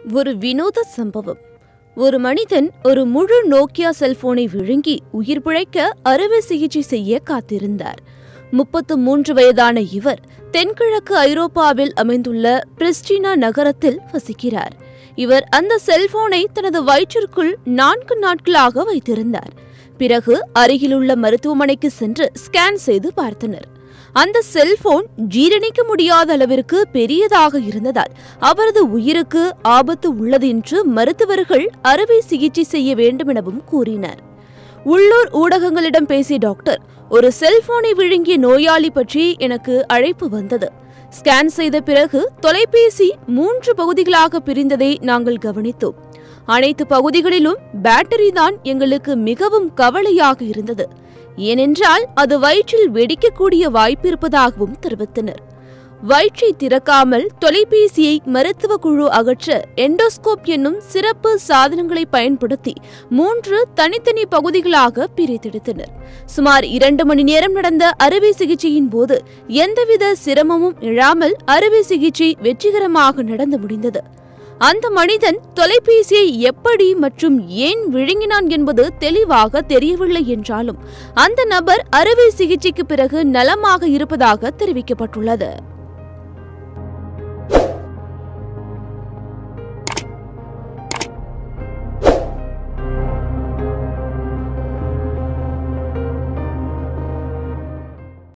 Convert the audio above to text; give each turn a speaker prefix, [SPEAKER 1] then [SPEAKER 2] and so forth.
[SPEAKER 1] ஒரு வினோத சம்பவம் ஒரு மனிதன் ஒரு முழு நோக்கியா செல்போனை விழுங்கி உயிர் பிழைக்க அறுவை சிகிச்சை செய்ய காத்திருந்தார் முப்பத்து மூன்று வயதான இவர் தென்கிழக்கு ஐரோப்பாவில் அமைந்துள்ள பிரிஸ்டினா நகரத்தில் வசிக்கிறார் இவர் அந்த செல்போனை தனது வயிற்றிற்குள் நான்கு நாட்களாக வைத்திருந்தார் பிறகு அருகிலுள்ள மருத்துவமனைக்கு சென்று ஸ்கேன் செய்து பார்த்தனர் அந்த செல்போன் ஜீரணிக்க முடியாத அளவிற்கு பெரியதாக இருந்ததால் அவரது உயிருக்கு ஆபத்து உள்ளது என்று மருத்துவர்கள் அறுவை சிகிச்சை செய்ய வேண்டும் எனவும் கூறினர் உள்ளூர் ஊடகங்களிடம் பேசிய டாக்டர் ஒரு செல்போனை விழுங்கிய நோயாளி பற்றி எனக்கு அழைப்பு வந்தது ஸ்கேன் செய்த பிறகு தொலைபேசி மூன்று பகுதிகளாக பிரிந்ததை நாங்கள் கவனித்தோம் அனைத்து பகுதிகளிலும் பேட்டரி தான் எங்களுக்கு மிகவும் கவலையாக இருந்தது ஏனென்றால் அது வயிற்றில் வெடிக்கக்கூடிய வாய்ப்பு இருப்பதாகவும் தெரிவித்தனர் வயிற்றை திறக்காமல் தொலைபேசியை மருத்துவ குழு அகற்ற எண்டோஸ்கோப் என்னும் சிறப்பு சாதனங்களை பயன்படுத்தி மூன்று தனித்தனி பகுதிகளாக பிரித்தெடுத்தனர் சுமார் இரண்டு மணி நேரம் நடந்த அறுவை சிகிச்சையின் போது எந்தவித சிரமமும் இழாமல் அறுவை சிகிச்சை வெற்றிகரமாக நடந்து முடிந்தது அந்த மனிதன் தொலைபேசியை எப்படி மற்றும் ஏன் விழுங்கினான் என்பது தெளிவாக தெரியவில்லை என்றாலும் அந்த நபர் அறுவை சிகிச்சைக்கு பிறகு நலமாக இருப்பதாக தெரிவிக்கப்பட்டுள்ளது